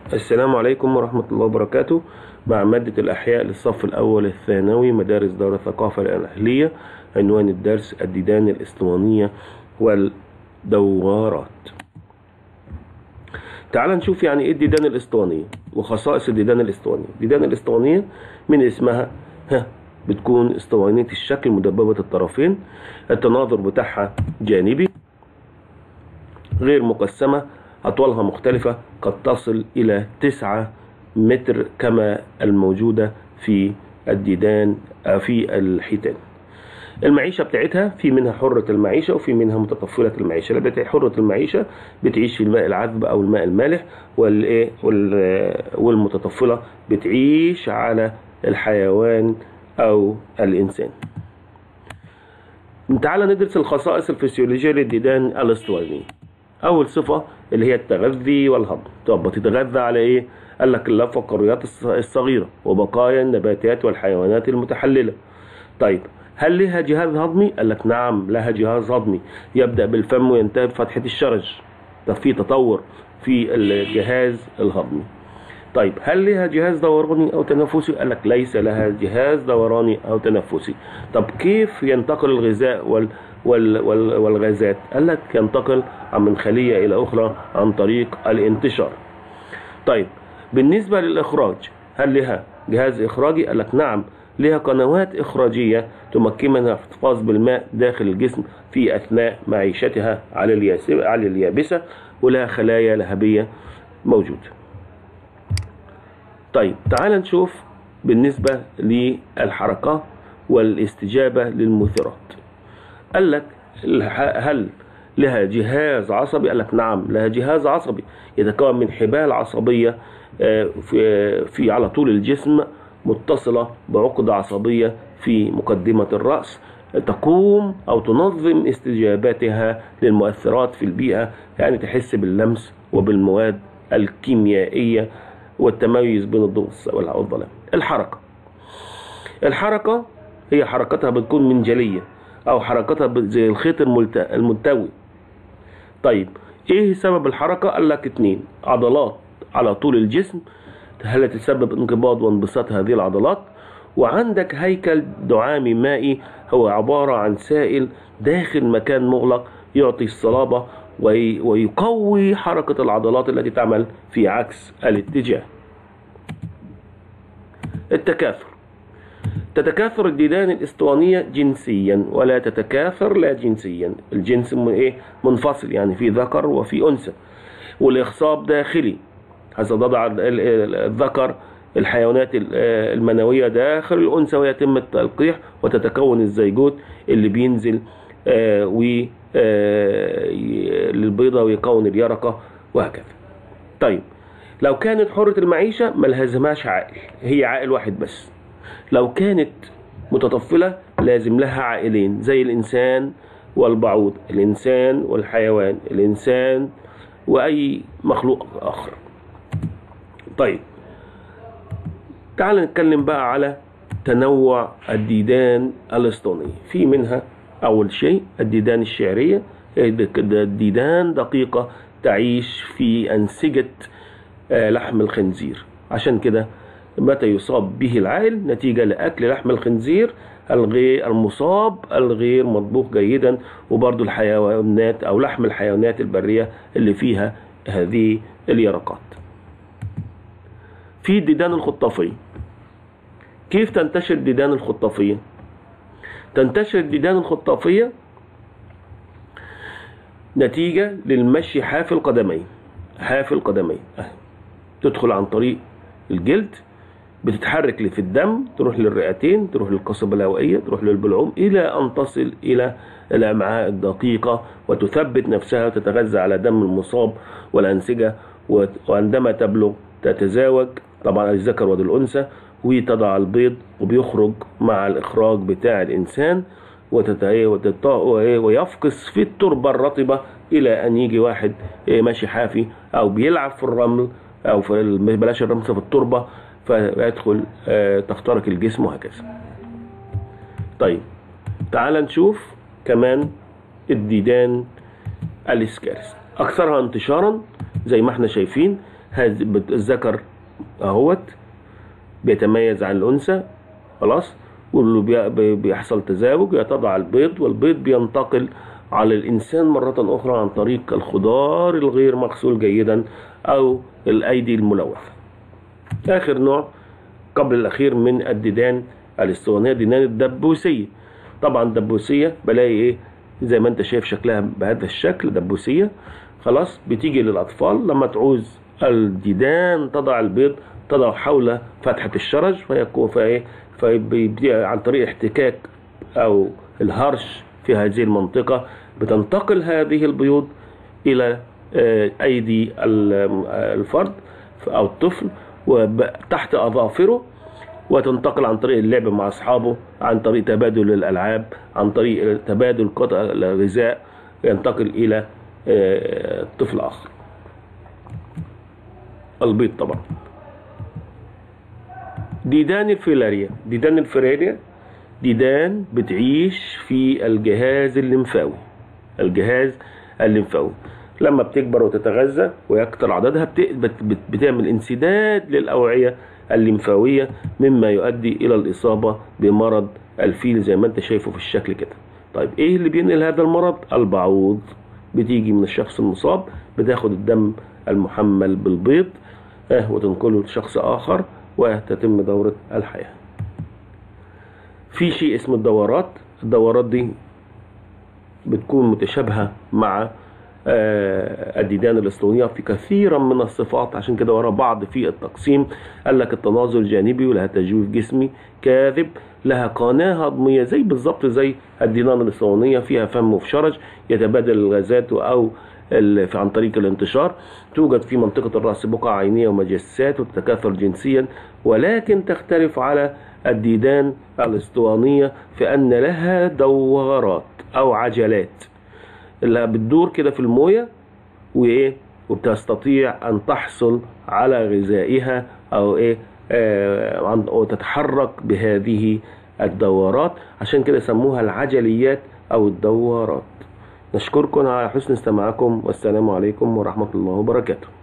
السلام عليكم ورحمة الله وبركاته مع مادة الأحياء للصف الأول الثانوي مدارس دار الثقافة الأهلية عنوان الدرس الديدان الإسطوانية والدوارات تعال نشوف يعني إيه الديدان الإسطوانية وخصائص الديدان الإسطوانية الديدان الإسطوانية من اسمها ها بتكون اسطوانية الشكل مدببة الطرفين التناظر بتاعها جانبي غير مقسمة أطوالها مختلفة قد تصل إلى تسعة متر كما الموجودة في الديدان في الحيتان المعيشة بتاعتها في منها حرة المعيشة وفي منها متطفلة المعيشة اللي بتاع حرة المعيشة بتعيش في الماء العذب أو الماء المالح والإيه والمتطفلة بتعيش على الحيوان أو الإنسان تعال ندرس الخصائص الفسيولوجية للديدان الاسطوانية أول صفة اللي هي التغذي والهضم طب بتتغذى على إيه؟ قال لك اللافقريات الصغيرة وبقايا النباتات والحيوانات المتحللة طيب هل لها جهاز هضمي؟ قال لك نعم لها جهاز هضمي يبدأ بالفم وينتهي بفتحة الشرج طب في تطور في الجهاز الهضمي طيب هل لها جهاز دوراني او تنفسي قال لك ليس لها جهاز دوراني او تنفسي طب كيف ينتقل الغذاء وال وال وال والغازات قال لك ينتقل من خلية الى اخرى عن طريق الانتشار طيب بالنسبة للاخراج هل لها جهاز اخراجي قال لك نعم لها قنوات اخراجية تمكنها من الاحتفاظ بالماء داخل الجسم في اثناء معيشتها على على اليابسة ولها خلايا لهبية موجوده طيب تعال نشوف بالنسبة للحركة والاستجابة للمثيرات قال لك هل لها جهاز عصبي قال لك نعم لها جهاز عصبي يتكون من حبال عصبية في, في على طول الجسم متصلة بعقدة عصبية في مقدمة الرأس تقوم أو تنظم استجاباتها للمؤثرات في البيئة يعني تحس باللمس وبالمواد الكيميائية والتميز بين الضوء والظلام الحركة الحركة هي حركتها بتكون منجلية أو حركتها زي الخيط الملتوي طيب إيه سبب الحركة؟ قال لك اتنين عضلات على طول الجسم هل تسبب انقباض وانبساط هذه العضلات وعندك هيكل دعامي مائي هو عبارة عن سائل داخل مكان مغلق يعطي الصلابة ويقوي حركة العضلات التي تعمل في عكس الاتجاه التكاثر تتكاثر الديدان الاسطوانية جنسيا ولا تتكاثر لا جنسيا الجنس ايه منفصل يعني في ذكر وفي أنثى والإخصاب داخلي حسب وضع الذكر الحيوانات المنوية داخل الأنثى ويتم التلقيح وتتكون الزيجوت اللي بينزل و للبيضة ويكون اليرقة وهكذا طيب لو كانت حرة المعيشة ما لازمهاش عائل هي عائل واحد بس لو كانت متطفلة لازم لها عائلين زي الإنسان والبعوض الإنسان والحيوان الإنسان وأي مخلوق آخر طيب تعال نتكلم بقى على تنوع الديدان الاسطوانية في منها أول شيء الديدان الشعرية الديدان دقيقة تعيش في أنسجة لحم الخنزير عشان كده متى يصاب به العائل نتيجة لأكل لحم الخنزير الغير المصاب الغير مطبوخ جيدا وبرضو الحيوانات أو لحم الحيوانات البرية اللي فيها هذه اليرقات في الديدان الخطافية كيف تنتشر الديدان الخطافية تنتشر الديدان الخطافية نتيجة للمشي حافي القدمين حافي القدمين تدخل عن طريق الجلد بتتحرك في الدم تروح للرئتين تروح للقصبة الهوائية تروح للبلعوم إلى أن تصل إلى الأمعاء الدقيقة وتثبت نفسها وتتغذى على دم المصاب والأنسجة وعندما تبلغ تتزاوج طبعا الذكر والأنثى وتضع البيض وبيخرج مع الإخراج بتاع الإنسان ويفقس في التربة الرطبة إلى أن يجي واحد ماشي حافي أو بيلعب في الرمل أو في بلاش الرمل في التربة فيدخل تخترق الجسم وهكذا طيب تعال نشوف كمان الديدان الاسكارس أكثرها انتشارا زي ما احنا شايفين هذا بت- الذكر اهوت بيتميز عن الانثى خلاص واللي بي- بي- بيحصل تزاوج يتضع البيض والبيض بينتقل على الانسان مره اخرى عن طريق الخضار الغير مغسول جيدا او الايدي الملوثه اخر نوع قبل الاخير من الديدان الاسطوانيه ديدان الدبوسيه طبعا الدبوسيه بلاقي ايه زي ما انت شايف شكلها بهذا الشكل دبوسيه خلاص بتيجي للاطفال لما تعوز الديدان تضع البيض تضع حول فتحه الشرج فيكون فايه فبيبدأ عن طريق احتكاك او الهرش في هذه المنطقه بتنتقل هذه البيوض الى آه، ايدي ال- الفرد او الطفل وتحت اظافره وتنتقل عن طريق اللعب مع اصحابه عن طريق تبادل الالعاب عن طريق تبادل قطع الغذاء ينتقل الى آه، طفل اخر البيض طبعا ديدان الفيلاريا ديدان الفيلاريا ديدان بتعيش في الجهاز الليمفاوي الجهاز الليمفاوي لما بتكبر وتتغذى ويكتر عددها بت- بت- بت- بتعمل انسداد للأوعية الليمفاوية مما يؤدي إلى الإصابة بمرض الفيل زي ما أنت شايفه في الشكل كده طيب إيه اللي بينقل هذا المرض؟ البعوض بتيجي من الشخص المصاب بتاخد الدم المحمل بالبيض آه، وتنقله لشخص آخر وتتم دورة الحياة في شيء اسمه الدورات الدورات دي بتكون متشابهة مع آه، الديدان الاسطوانية في كثيرا من الصفات عشان كده ورا بعض في التقسيم قال لك التناظر جانبي ولها تجويف جسمي كاذب لها قناة هضمية زي بالظبط زي الديدان الاسطوانية فيها فم وفشرج يتبادل الغازات أو ال- في- عن طريق الانتشار توجد في منطقة الرأس بقع عينية ومجسات وتتكاثر جنسيا ولكن تختلف على الديدان الاسطوانية في أن لها دوارات أو عجلات اللي بتدور كده في المويه وايه وبتستطيع ان تحصل على غذائها او ايه آه عن- او تتحرك بهذه الدورات عشان كده سموها العجليات او الدورات نشكركم على حسن استماعكم والسلام عليكم ورحمه الله وبركاته